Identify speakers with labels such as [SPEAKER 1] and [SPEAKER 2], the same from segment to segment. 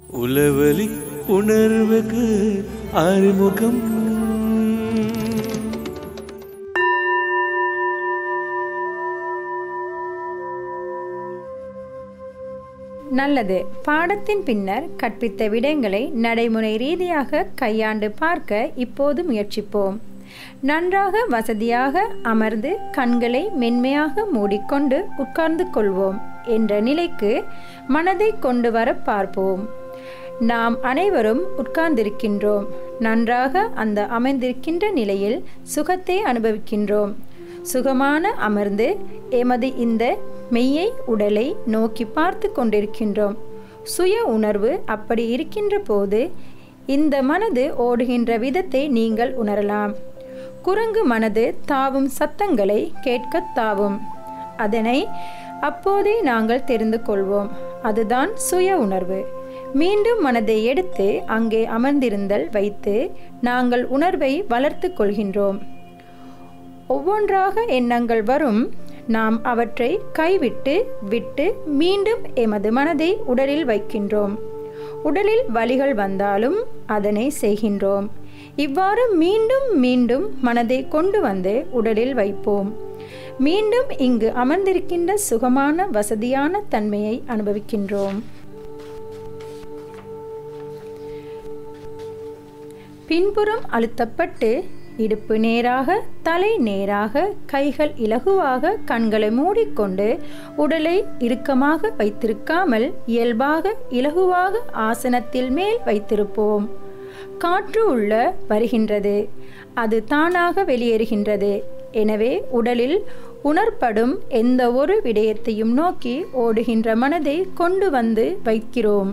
[SPEAKER 1] உளவலி உணர்வுக்கு அறிமுகம்
[SPEAKER 2] நல்லது பாடத்தின் பின்னர் கற்பித்த விடயங்களை நடைமுறை ரீதியாக கையாண்டு பார்க்க இப்போது முயற்சிப்போம் நன்றாக வசதியாக அமர்ந்து கண்களை மென்மையாக மூடிக்கொண்டு உட்கார்ந்து கொள்வோம் என்ற நிலைக்கு மனதை கொண்டு வர பார்ப்போம் நாம் அனைவரும் உட்கார்ந்திருக்கின்றோம் நன்றாக அந்த அமைந்திருக்கின்ற நிலையில் சுகத்தை அனுபவிக்கின்றோம் சுகமான அமர்ந்து எமது இந்த மெய்யை உடலை நோக்கி பார்த்து கொண்டிருக்கின்றோம் சுய உணர்வு அப்படி இருக்கின்ற போது இந்த மனது ஓடுகின்ற விதத்தை நீங்கள் உணரலாம் குரங்கு மனது தாவும் சத்தங்களை கேட்கத் தாவும் அதனை அப்போதே நாங்கள் தெரிந்து கொள்வோம் அதுதான் சுய உணர்வு மீண்டும் மனதை எடுத்து அங்கே அமர்ந்திருந்தல் வைத்து நாங்கள் உணர்வை வளர்த்து கொள்கின்றோம் ஒவ்வொன்றாக எண்ணங்கள் வரும் நாம் அவற்றை கைவிட்டு விட்டு மீண்டும் எமது மனதை உடலில் வைக்கின்றோம் உடலில் வலிகள் வந்தாலும் அதனை செய்கின்றோம் இவ்வாறு மீண்டும் மீண்டும் மனதை கொண்டு வந்து உடலில் வைப்போம் மீண்டும் இங்கு அமர்ந்திருக்கின்ற சுகமான வசதியான தன்மையை அனுபவிக்கின்றோம் பின்புறம் அழுத்தப்பட்டு இடுப்பு நேராக தலை நேராக கைகள் இலகுவாக கண்களை மூடிக்கொண்டு உடலை இறுக்கமாக வைத்திருக்காமல் இயல்பாக இலகுவாக ஆசனத்தில் மேல் வைத்திருப்போம் காற்று உள்ள வருகின்றது அது தானாக வெளியேறுகின்றது எனவே உடலில் உணர்ப்படும் எந்த ஒரு விடயத்தையும் நோக்கி ஓடுகின்ற மனதை கொண்டு வந்து வைக்கிறோம்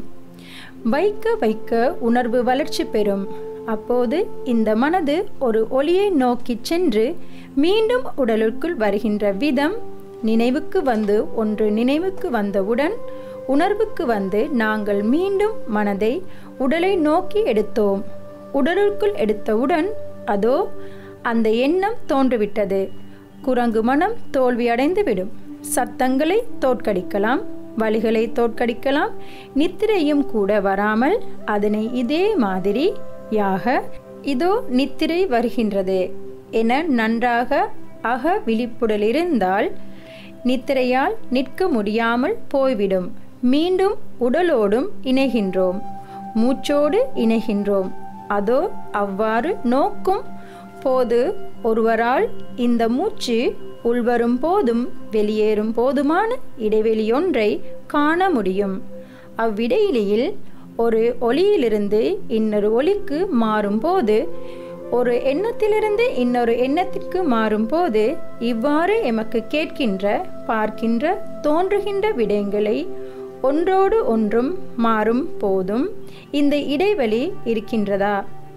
[SPEAKER 2] வைக்க வைக்க உணர்வு வளர்ச்சி பெறும் அப்போது இந்த மனது ஒரு ஒளியை நோக்கி சென்று மீண்டும் உடலுக்குள் வருகின்ற விதம் நினைவுக்கு வந்து ஒன்று நினைவுக்கு வந்தவுடன் உணர்வுக்கு வந்து நாங்கள் மீண்டும் மனதை உடலை நோக்கி எடுத்தோம் உடலுக்குள் எடுத்தவுடன் அதோ அந்த எண்ணம் தோன்றிவிட்டது குரங்கு மனம் தோல்வியடைந்து விடும் சத்தங்களை தோற்கடிக்கலாம் வழிகளை தோற்கடிக்கலாம் நித்திரையும் கூட வராமல் அதனை இதே மாதிரி யாக இதோ நித்திரை வருகின்றது என நன்றாக அக விழிப்புடல் இருந்தால் நித்திரையால் நிற்க முடியாமல் போய்விடும் மீண்டும் உடலோடும் இணைகின்றோம் மூச்சோடு இணைகின்றோம் அதோ அவ்வாறு நோக்கும் போது ஒருவரால் இந்த மூச்சு உள்வரும் போதும் வெளியேறும் போதுமான இடைவெளியொன்றை காண முடியும் அவ்விடையிலையில் ஒரு ஒளியிலிருந்து இன்னொரு ஒளிக்கு மாறும்போது ஒரு எண்ணத்திலிருந்து இன்னொரு எண்ணத்திற்கு மாறும்போது இவ்வாறு எமக்கு கேட்கின்ற பார்க்கின்ற தோன்றுகின்ற விடயங்களை ஒன்றோடு ஒன்றும் மாறும் போதும் இந்த இடைவெளி இருக்கின்றதா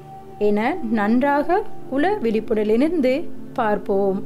[SPEAKER 2] என நன்றாக உள விழிப்புடலிருந்து பார்ப்போம்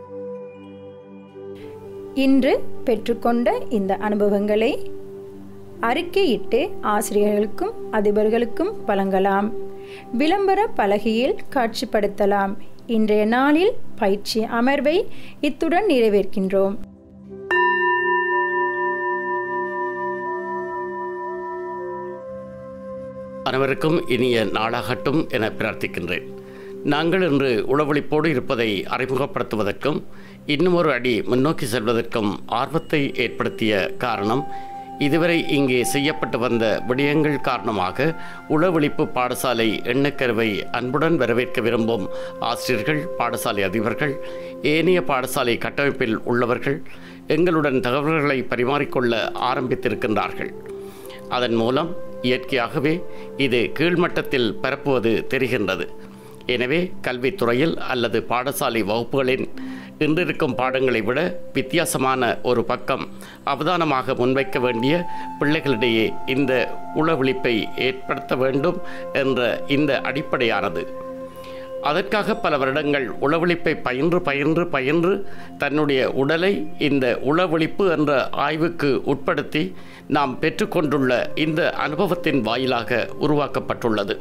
[SPEAKER 2] இன்று பெற்றுக்கொண்ட இந்த அனுபவங்களை அறிக்கையிட்டு ஆசிரியர்களுக்கும் அதிபர்களுக்கும் வழங்கலாம் விளம்பர பலகையில் காட்சிப்படுத்தலாம் இன்றைய நாளில் பயிற்சி அமர்வை இத்துடன் நிறைவேற்கின்றோம்
[SPEAKER 3] அனைவருக்கும் இனிய நாளாகட்டும் என பிரார்த்திக்கின்றேன் நாங்கள் இன்று உளவழிப்போடு இருப்பதை அறிமுகப்படுத்துவதற்கும் இன்னும் ஒரு அடி முன்னோக்கி செல்வதற்கும் ஆர்வத்தை ஏற்படுத்திய காரணம் இதுவரை இங்கே செய்யப்பட்டு வந்த விடயங்கள் காரணமாக உளவழிப்பு பாடசாலை எண்ணக்கருவை அன்புடன் வரவேற்க விரும்பும் ஆசிரியர்கள் பாடசாலை அதிபர்கள் ஏனைய பாடசாலை கட்டமைப்பில் உள்ளவர்கள் எங்களுடன் தகவல்களை பரிமாறிக்கொள்ள ஆரம்பித்திருக்கின்றார்கள் அதன் மூலம் இயற்கையாகவே இது கீழ்மட்டத்தில் பரப்புவது தெரிகின்றது எனவே கல்வித்துறையில் அல்லது பாடசாலை வகுப்புகளின் இன்றிருக்கும் பாடங்களை விட வித்தியாசமான ஒரு பக்கம் அவதானமாக முன்வைக்க வேண்டிய பிள்ளைகளிடையே இந்த உளவிழிப்பை ஏற்படுத்த வேண்டும் என்ற இந்த அடிப்படையானது அதற்காக பல வருடங்கள் உளவிழிப்பை பயின்று பயின்று பயின்று தன்னுடைய உடலை இந்த உளவிழிப்பு என்ற ஆய்வுக்கு உட்படுத்தி நாம் பெற்றுக்கொண்டுள்ள இந்த அனுபவத்தின் வாயிலாக உருவாக்கப்பட்டுள்ளது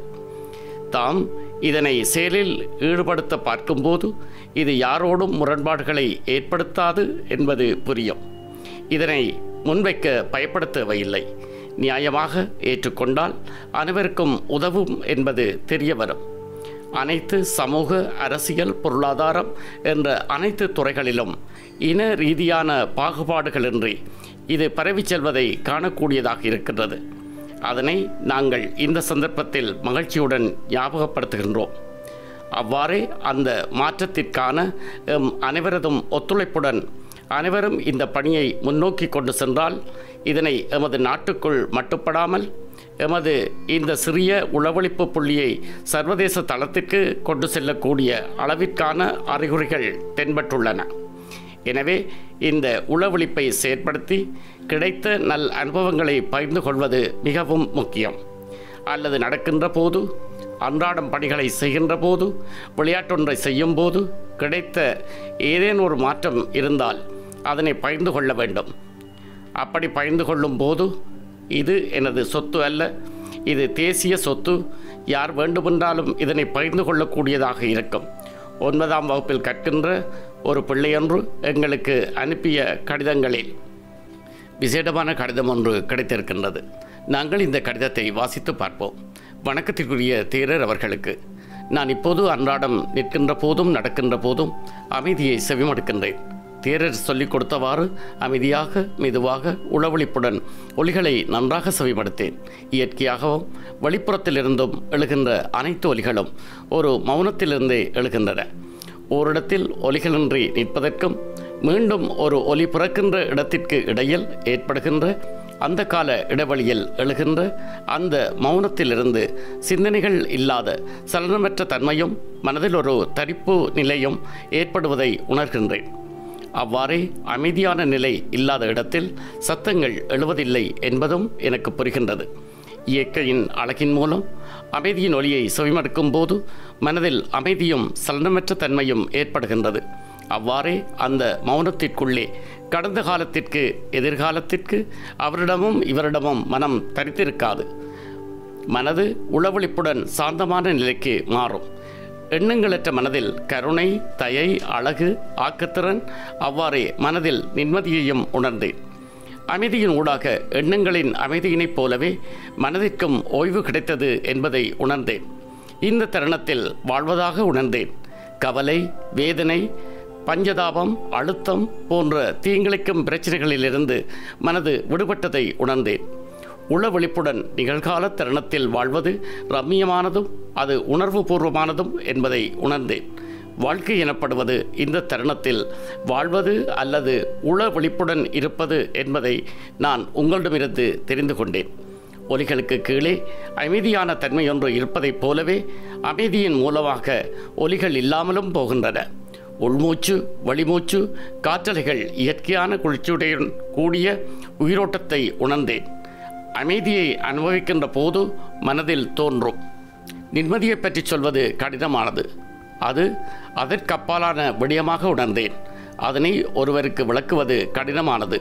[SPEAKER 3] தாம் இதனை செயலில் ஈடுபடுத்த பார்க்கும்போது இது யாரோடும் முரண்பாடுகளை ஏற்படுத்தாது என்பது புரியும் இதனை முன்வைக்க பயப்பட தேவையில்லை நியாயமாக ஏற்றுக்கொண்டால் அனைவருக்கும் உதவும் என்பது தெரிய வரும் அனைத்து சமூக அரசியல் பொருளாதாரம் என்ற அனைத்து துறைகளிலும் இன ரீதியான பாகுபாடுகளின்றி இது பரவிச் செல்வதை காணக்கூடியதாக இருக்கின்றது அதனை நாங்கள் இந்த சந்தர்ப்பத்தில் மகிழ்ச்சியுடன் ஞாபகப்படுத்துகின்றோம் அவ்வாறே அந்த மாற்றத்திற்கான எம் அனைவரதும் ஒத்துழைப்புடன் அனைவரும் இந்த பணியை முன்னோக்கி கொண்டு சென்றால் இதனை எமது நாட்டுக்குள் மட்டுப்படாமல் எமது இந்த சிறிய உளவழிப்பு புள்ளியை சர்வதேச தளத்திற்கு கொண்டு செல்லக்கூடிய அளவிற்கான அறிகுறிகள் தென்பட்டுள்ளன எனவே இந்த உளவழிப்பை செயற்படுத்தி கிடைத்த நல் அனுபவங்களை பகிர்ந்து கொள்வது மிகவும் முக்கியம் அல்லது நடக்கின்ற போது அன்றாடம் பணிகளை செய்கின்ற போது விளையாட்டொன்றை செய்யும் போது கிடைத்த ஏதேனும் ஒரு மாற்றம் இருந்தால் அதனை பகிர்ந்து கொள்ள வேண்டும் அப்படி பகிர்ந்து கொள்ளும் போது இது எனது சொத்து அல்ல இது தேசிய சொத்து யார் வேண்டுமென்றாலும் இதனை பகிர்ந்து கொள்ளக்கூடியதாக இருக்கும் ஒன்பதாம் வகுப்பில் கற்கின்ற ஒரு பிள்ளையொன்று எங்களுக்கு அனுப்பிய கடிதங்களில் விசேடமான கடிதம் ஒன்று கிடைத்திருக்கின்றது நாங்கள் இந்த கடிதத்தை வாசித்து பார்ப்போம் வணக்கத்திற்குரிய தேரர் அவர்களுக்கு நான் இப்போது அன்றாடம் நிற்கின்ற போதும் நடக்கின்ற போதும் அமைதியை செவிமடுக்கின்றேன் தேரர் சொல்லிக் கொடுத்தவாறு அமைதியாக மெதுவாக உளவழிப்புடன் ஒலிகளை நன்றாக செவிமடுத்தேன் இயற்கையாகவும் வெளிப்புறத்திலிருந்தும் எழுகின்ற அனைத்து ஒலிகளும் ஒரு மௌனத்திலிருந்தே எழுகின்றன ஓரிடத்தில் ஒலிகளின்றி நிற்பதற்கும் மீண்டும் ஒரு ஒலி பிறக்கின்ற இடத்திற்கு இடையில் ஏற்படுகின்ற அந்த கால இடைவெளியில் எழுகின்ற அந்த மௌனத்திலிருந்து சிந்தனைகள் இல்லாத சலனமற்ற தன்மையும் மனதில் ஒரு தரிப்பு நிலையும் ஏற்படுவதை உணர்கின்றேன் அவ்வாறே அமைதியான நிலை இல்லாத இடத்தில் சத்தங்கள் எழுவதில்லை என்பதும் எனக்கு புரிகின்றது இயற்கையின் அழகின் மூலம் அமைதியின் ஒளியை செவிமடுக்கும் போது மனதில் அமைதியும் சலனமற்ற தன்மையும் ஏற்படுகின்றது அவ்வாறே அந்த மௌனத்திற்குள்ளே கடந்த காலத்திற்கு எதிர்காலத்திற்கு அவரிடமும் இவரிடமும் மனம் தரித்திருக்காது மனது உளவழிப்புடன் சாந்தமான நிலைக்கு மாறும் எண்ணங்களற்ற மனதில் கருணை தயை அழகு ஆக்கத்திறன் அவ்வாறே மனதில் நிம்மதியையும் உணர்ந்தேன் அமைதியின் ஊடாக எண்ணங்களின் அமைதியினைப் போலவே மனதிற்கும் ஓய்வு கிடைத்தது என்பதை உணர்ந்தேன் இந்த தருணத்தில் வாழ்வதாக உணர்ந்தேன் கவலை வேதனை பஞ்சதாபம் அழுத்தம் போன்ற தீங்கிழைக்கும் பிரச்சனைகளிலிருந்து மனது விடுபட்டதை உணர்ந்தேன் உள விழிப்புடன் நிகழ்கால தருணத்தில் வாழ்வது ரம்மியமானதும் அது உணர்வு பூர்வமானதும் என்பதை உணர்ந்தேன் வாழ்க்கை எனப்படுவது இந்த தருணத்தில் வாழ்வது அல்லது உள விழிப்புடன் இருப்பது என்பதை நான் உங்களிடமிருந்து தெரிந்து கொண்டேன் ஒலிகளுக்கு கீழே அமைதியான தன்மையொன்று இருப்பதைப் போலவே அமைதியின் மூலமாக ஒலிகள் இல்லாமலும் போகின்றன உள்மூச்சு வழிமூச்சு காற்றலைகள் இயற்கையான குளிர்ச்சியுடன் கூடிய உயிரோட்டத்தை உணர்ந்தேன் அமைதியை அனுபவிக்கின்ற போது மனதில் தோன்றும் நிம்மதியை பற்றி சொல்வது கடினமானது அது அதற்கப்பாலான விடயமாக உணர்ந்தேன் அதனை ஒருவருக்கு விளக்குவது கடினமானது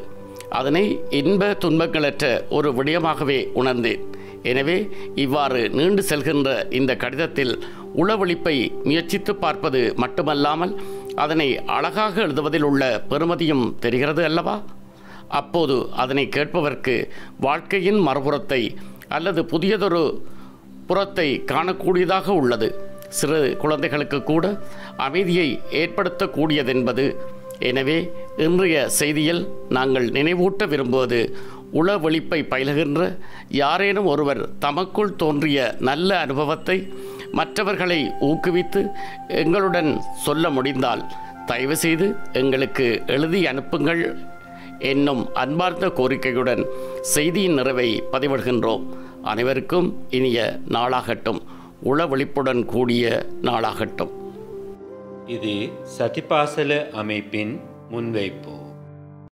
[SPEAKER 3] அதனை இன்ப துன்பங்களற்ற ஒரு விடயமாகவே உணர்ந்தேன் எனவே இவ்வாறு நீண்டு செல்கின்ற இந்த கடிதத்தில் உளவழிப்பை முயற்சித்து பார்ப்பது மட்டுமல்லாமல் அதனை அழகாக எழுதுவதில் உள்ள பெருமதியும் தெரிகிறது அல்லவா அப்போது அதனை கேட்பவர்க்கு வாழ்க்கையின் மறுபுறத்தை அல்லது புதியதொரு புறத்தை காணக்கூடியதாக உள்ளது சிறு குழந்தைகளுக்கு கூட அமைதியை ஏற்படுத்தக்கூடியதென்பது எனவே இன்றைய செய்தியில் நாங்கள் நினைவூட்ட விரும்புவது உளவெளிப்பை பயிலுகின்ற யாரேனும் ஒருவர் தமக்குள் தோன்றிய நல்ல அனுபவத்தை மற்றவர்களை ஊக்குவித்து எங்களுடன் சொல்ல முடிந்தால் தயவு செய்து எங்களுக்கு எழுதி அனுப்புங்கள் என்னும் அன்பார்ந்த கோரிக்கையுடன் செய்தியின் நிறைவை பதிவிடுகின்றோம் அனைவருக்கும் இனிய நாளாகட்டும் உளவெளிப்புடன் கூடிய நாளாகட்டும்
[SPEAKER 4] இது சதிபாசல அமைப்பின் முன்வைப்பு